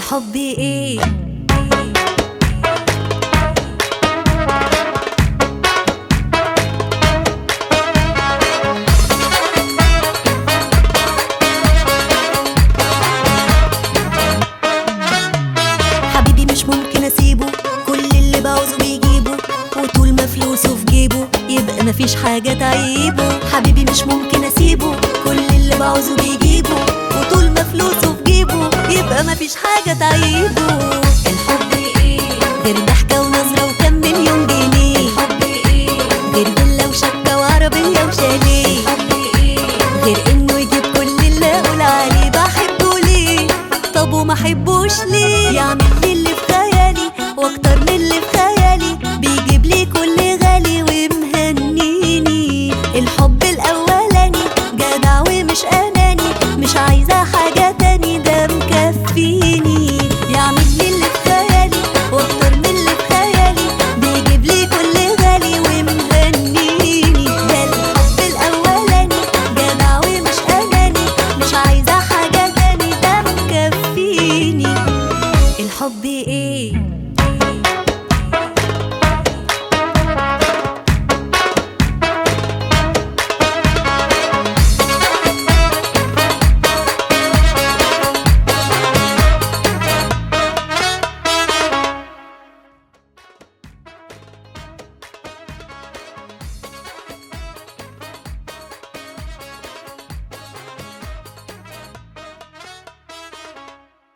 الحب ايه حبيبي مش ممكن اسيبه كل اللي بعوزه بيجيبه وطول ما فلوسه في جيبه يبقى مفيش حاجة تعيبه حبيبي مش ممكن اسيبه كل اللي بعوزه بيجيبه وطول ما فلوسه في جيبه يبقى مفيش حاجة تعيبه الحب ايه غير ضحكة ونظرة وكم مليون جنيه الحب ايه غير فيلا وشقة وعربية وشاليه الحب ايه غير انه يجيب كل اللي اقول عليه بحبه ليه طب وما احبوش ليه يعمل لي اللي في خيالي واكتر من اللي في خيالي بيجيب لي كل غالي ومهنيني الحب الاولاني جدع ومش اناني مش عايزه حاجه تاني ده مكفيني يعمل لي اللي في خيالي واكتر من اللي في خيالي بيجيب لي كل غالي ومهنيني ده الحب الاولاني جدع ومش اناني مش عايزه حاجه تاني ده مكفيني الحب ايه